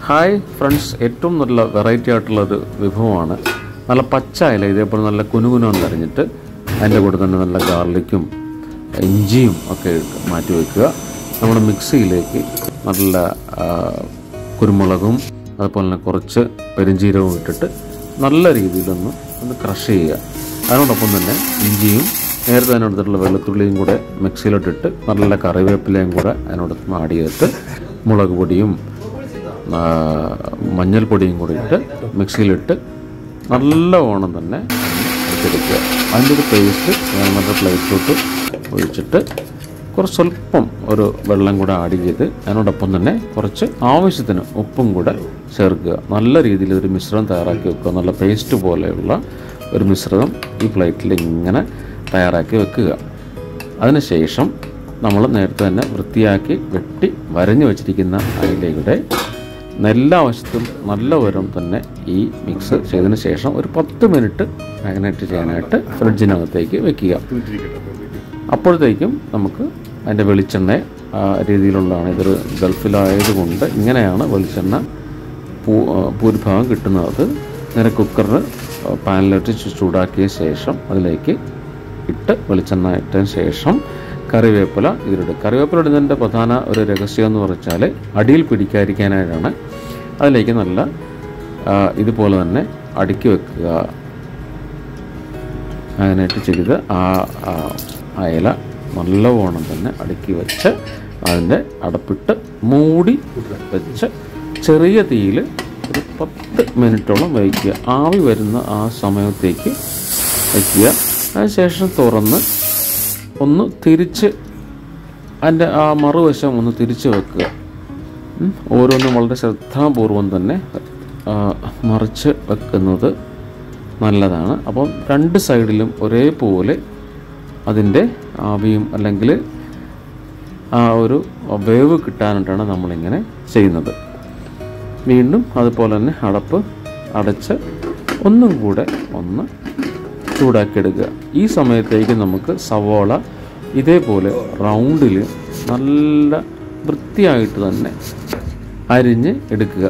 Hi friends ഏറ്റവും നല്ല variety ആയിട്ടുള്ളൊരു വിഭവമാണ് നല്ല പച്ച ഇല ഇതേപോലെ നല്ല കുനുകുനം നിറഞ്ഞിട്ട് അതിൻ്റെ കൂടെ തന്നെ നല്ല ഗാർലിക്കും ഇഞ്ചിയും ഒക്കെ ഇട്ട് മാറ്റി വയ്ക്കുക നമ്മുടെ മിക്സിയിലേക്ക് നല്ല ആ, കുരുമുളകും അതുപോലെ തന്നെ കുറച്ച് പെരിഞ്ചീരകവും ഇട്ടിട്ട് നല്ല രീതിയിലൊന്ന് ഒന്ന് ക്രഷ് ചെയ്യുക അതിനോടൊപ്പം തന്നെ ഇഞ്ചിയും നേരത്തെ അതിനോടത്തുള്ള വെളുത്തുള്ളിയും കൂടെ മിക്സിയിലോട്ടിട്ട് നല്ല കറിവേപ്പിലയും കൂടെ അതിനോടൊപ്പം ആഡ് ചെയ്തിട്ട് മുളക് പൊടിയും ആ, മഞ്ഞൾപ്പൊടിയും കൂടി ഇട്ട് മിക്സിയിലിട്ട് നല്ലവണ്ണം തന്നെ എടുത്തെടുക്കുക അതിൻ്റെ ഒരു പേസ്റ്റ് ഞാൻ മറ്റേ പ്ലേറ്റിലോട്ട് ഒഴിച്ചിട്ട് കുറച്ച് സ്വല്പം ഒരു വെള്ളം കൂടെ ആഡ് ചെയ്ത് അതിനോടൊപ്പം തന്നെ കുറച്ച് ആവശ്യത്തിന് ഉപ്പും കൂടെ ചേർക്കുക നല്ല രീതിയിൽ ഒരു മിശ്രിതം തയ്യാറാക്കി വെക്കുക നല്ല പേസ്റ്റ് പോലെയുള്ള ഒരു മിശ്രിതം ഈ പ്ലേറ്റിൽ ഇങ്ങനെ തയ്യാറാക്കി വെക്കുക അതിനുശേഷം നമ്മൾ നേരത്തെ തന്നെ വൃത്തിയാക്കി വെട്ടി വരഞ്ഞു വെച്ചിരിക്കുന്ന അയിലയുടെ എല്ലാ വശത്തും നല്ല ഉയരം തന്നെ ഈ മിക്സ് ചെയ്തതിന് ശേഷം ഒരു പത്ത് മിനിറ്റ് മാഗ്നേറ്റ് ചെയ്യാനായിട്ട് ഫ്രിഡ്ജിനകത്തേക്ക് വെക്കുക അപ്പോഴത്തേക്കും നമുക്ക് അതിൻ്റെ വെളിച്ചെണ്ണ ആ രീതിയിലുള്ളതാണ് ഇതൊരു ഗൾഫിലായതുകൊണ്ട് ഇങ്ങനെയാണ് വെളിച്ചെണ്ണ പൂ ആ, ഭൂരിഭാഗം കിട്ടുന്നത് അത് നേരെ കുക്കറിൽ പാനിലിട്ട് ചു- ചൂടാക്കിയ ശേഷം അതിലേക്ക് ഇട്ട് വെളിച്ചെണ്ണ ഇട്ടതിന് ശേഷം കറിവേപ്പില ഇതിലിടും കറിവേപ്പില ഇടുന്നതിൻ്റെ പ്രധാന ഒരു രഹസ്യം എന്ന് പറഞ്ഞാൽ അടിയിൽ പിടിക്കാതിരിക്കാനായിട്ടാണ് അതിലേക്ക് നല്ല ആ, ഇതുപോലെ തന്നെ അടുക്കി വെക്കുക അങ്ങനെയായിട്ട് ചെയ്ത് ആ ആ അയല നല്ലവണ്ണം തന്നെ അടുക്കി വെച്ച് അതിൻ്റെ അടപ്പിട്ട് മൂടി വെച്ച് ചെറിയ തീയിൽ ഒരു പത്ത് മിനിറ്റോളം വയ്ക്കുക ആവി വരുന്ന ആ സമയത്തേക്ക് വയ്ക്കുക അതിനുശേഷം തുറന്ന് ഒന്ന് തിരിച്ച് അതിൻ്റെ ആ മറുവശം ഒന്ന് തിരിച്ച് വെക്കുക ഉം. ഓരോന്നും വളരെ ശ്രദ്ധാപൂർവം തന്നെ ആ, മറിച്ച് വെക്കുന്നത് നല്ലതാണ് അപ്പം രണ്ട് സൈഡിലും ഒരേപോലെ അതിൻ്റെ ആവിയും അല്ലെങ്കിൽ ആ ഒരു വേവ് കിട്ടാനായിട്ടാണ് നമ്മളിങ്ങനെ ചെയ്യുന്നത് വീണ്ടും അതുപോലെ തന്നെ അടപ്പ് അടച്ച് ഒന്നും കൂടെ ഒന്ന് ചൂടാക്കിയെടുക്കുക ഈ സമയത്തേക്ക് നമുക്ക് സവോള ഇതേപോലെ റൗണ്ടിൽ നല്ല വൃത്തിയായിട്ട് തന്നെ അരിഞ്ഞ് എടുക്കുക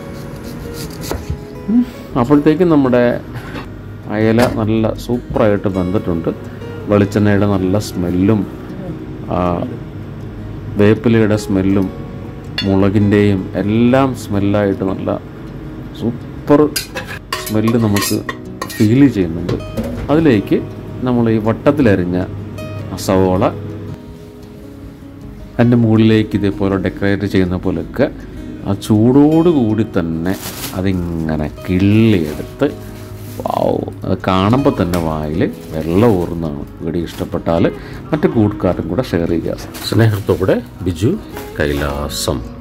ഉം. അപ്പോഴത്തേക്കും നമ്മുടെ അയല നല്ല സൂപ്പറായിട്ട് വെന്തിട്ടുണ്ട് വെളിച്ചെണ്ണയുടെ നല്ല സ്മെല്ലും ആ, വേപ്പിലയുടെ സ്മെല്ലും മുളകിൻ്റെയും എല്ലാം സ്മെല്ലായിട്ട് നല്ല സൂപ്പർ സ്മെല്ല് നമുക്ക് ഫീൽ ചെയ്യുന്നുണ്ട് അതിലേക്ക് നമ്മൾ ഈ വട്ടത്തിലരിഞ്ഞ സവോള അതിൻ്റെ മുകളിലേക്ക് ഇതേപോലെ ഡെക്കറേറ്റ് ചെയ്യുന്ന പോലെയൊക്കെ ആ ചൂടോടുകൂടി തന്നെ അതിങ്ങനെ കിള്ളിയെടുത്ത് വാവ് അത് കാണുമ്പോൾ തന്നെ വായിൽ വെള്ളം ഊറുന്നതാണ് വീഡിയോ ഇഷ്ടപ്പെട്ടാൽ മറ്റു കൂട്ടുകാർക്കും കൂടെ ഷെയർ ചെയ്യുക സ്നേഹത്തോടെ ബിജു കൈലാസം